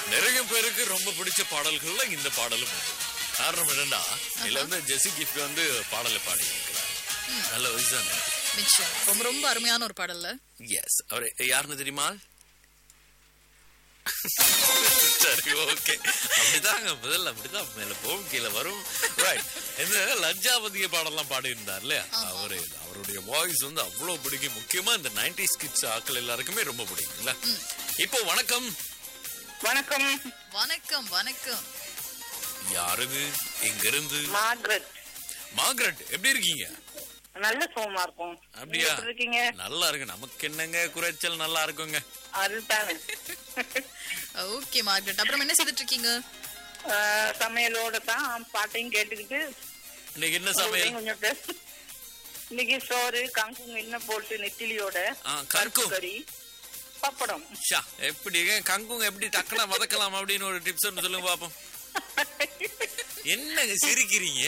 நிறைய பேருக்கு ரொம்ப பிடிச்ச பாடல்கள்ல இந்த பாடலும் ஒன்று. காரணம் என்னன்னா இதுல வந்து ஜெசி கிஃப்ட் வந்து பாடலை பாடி இருக்கிறார் நல்ல வயசு தானே நிச்சயம் ரொம்ப ரொம்ப அருமையான ஒரு பாடல்ல எஸ் அவர் யாருன்னு தெரியுமா சரி ஓகே அப்படிதாங்க முதல்ல அப்படிதான் மேல போகும் கீழே வரும் ரைட் இந்த லஜ்ஜாபதிய பாடலாம் பாடி இருந்தார் இல்லையா அவரு அவருடைய வாய்ஸ் வந்து அவ்வளவு பிடிக்கும் முக்கியமா இந்த 90s கிட்ஸ் ஆட்கள் எல்லாருக்குமே ரொம்ப பிடிக்கும் இல்ல இப்போ வணக்கம் வணக்கம் வணக்கம் வணக்கம் யாருது எங்க இருந்து மார்கரெட் மார்கரெட் எப்படி இருக்கீங்க நல்ல சோமா இருக்கும் அப்படியா நீங்க எப்படி இருக்கீங்க நல்லா இருக்கு நமக்கு என்னங்க குறைச்சல் நல்லா இருக்குங்க அதுதானே ஓகே மார்கரெட் அப்புறம் என்ன செய்துட்டு இருக்கீங்க ஆஹ், சமையலோட தான் பாட்டையும் கேட்டுக்கிட்டு இன்னைக்கு என்ன சமையல் உங்களையும் கொஞ்சம் பேச இன்னைக்கு சோறு கங்குங்க என்ன போட்டு நெத்திலியோட ஆ, கங்கு. கறி பப்படம் ஷா எப்படி கங்குங்க எப்படி டக்குனா வதக்கலாம் அப்படின்னு ஒரு டிப்ஸ் ஒன்று சொல்லுங்க பாப்போம் என்னங்க சிரிக்கிறீங்க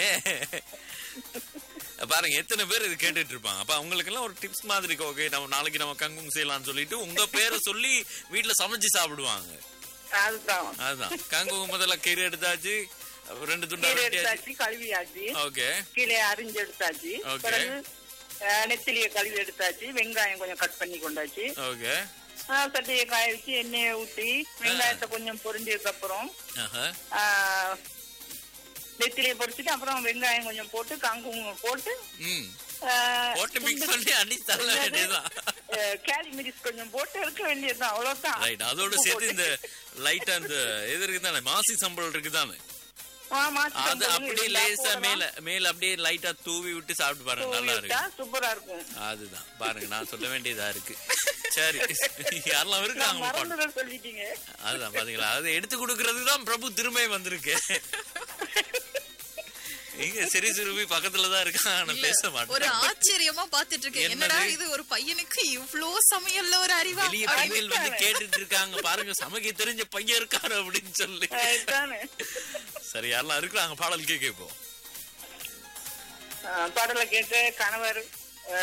பாருங்க எத்தனை பேர் இது கேட்டுட்டு இருப்பாங்க அப்ப அவங்களுக்கு எல்லாம் ஒரு டிப்ஸ் மாதிரி ஓகே நம்ம நாளைக்கு நம்ம கங்குங்க செய்யலாம்னு சொல்லிட்டு உங்க பேரை சொல்லி வீட்டுல சமைச்சு சாப்பிடுவாங்க அதுதான் அதுதான் கங்குங்க முதல்ல கீரை எடுத்தாச்சு ரெண்டு துண்டா கீரை வெட்டியாச்சு எடுத்தாச்சு கழுவியாச்சு ஓகே கீழே அரிஞ்சு எடுத்தாச்சு Okay. பிறகு ஆஹ், நெத்திலிய கழுவி எடுத்தாச்சு வெங்காயம் கொஞ்சம் கட் பண்ணி கொண்டாச்சு ஓகே ஆஹ், சட்டியை காய வச்சு எண்ணெயை ஊற்றி வெங்காயத்தை கொஞ்சம் பொரிஞ்சதுக்கு அப்புறம் ஆஹா ஆஹ், நெத்திலியை பொரிச்சுட்டு அப்புறம் வெங்காயம் கொஞ்சம் போட்டு காங்குமம் போட்டு ம் ஆஹ், போட்டு மிக்ஸ் துண்டு- பண்ணி அடி தள்ள வேண்டியதுதான் ஆஹ், கேலி மிரிஸ் கொஞ்சம் போட்டு இருக்க வேண்டியதுதான் அவ்வளவுதான் ரைட் அதோட சேர்த்து இந்த லைட்டா இந்த இது இருக்குதானே மாசி சம்பளம் இருக்குதானே ஆமா, அது சிக்கன் அப்படியே இருந்தா லேசா போடலாம். மேல மேல அப்படியே லைட்டா தூவி விட்டு சாப்பிட்டு பாருங்க நல்லா தூவி விட்டா இருக்கு சூப்பரா இருக்கும் அதுதான் பாருங்க நான் சொல்ல வேண்டியதா இருக்கு சரி யாரெல்லாம் நான் இருக்காங்க பாட்டு மறந்துட சொல்லிட்டீங்க அதுதான் பாத்தீங்களா அதை எடுத்து கொடுக்கறதுக்கு தான் பிரபு திரும்ப வந்திருக்கு இங்க சரி சுருவி பக்கத்துல தான் இருக்கான் ஆனா இல்ல, பேச ஒரு மாட்டேன் ஆச்சரியமா பாத்துட்டு இருக்கேன் என்னது? என்னடா இது ஒரு பையனுக்கு இவ்ளோ சமையல்ல ஒரு அறிவா வெளிய பெண்கள் வந்து கேட்டுட்டு இருக்காங்க பாருங்க சமைக்க தெரிஞ்ச பையன் இருக்காரு அப்படின்னு சொல்லி அதுதானே. சரி யாரெல்லாம் இருக்கிறாங்க பாடல் கேட்க இப்போ ஆஹ், பாடலை கேட்க கணவர்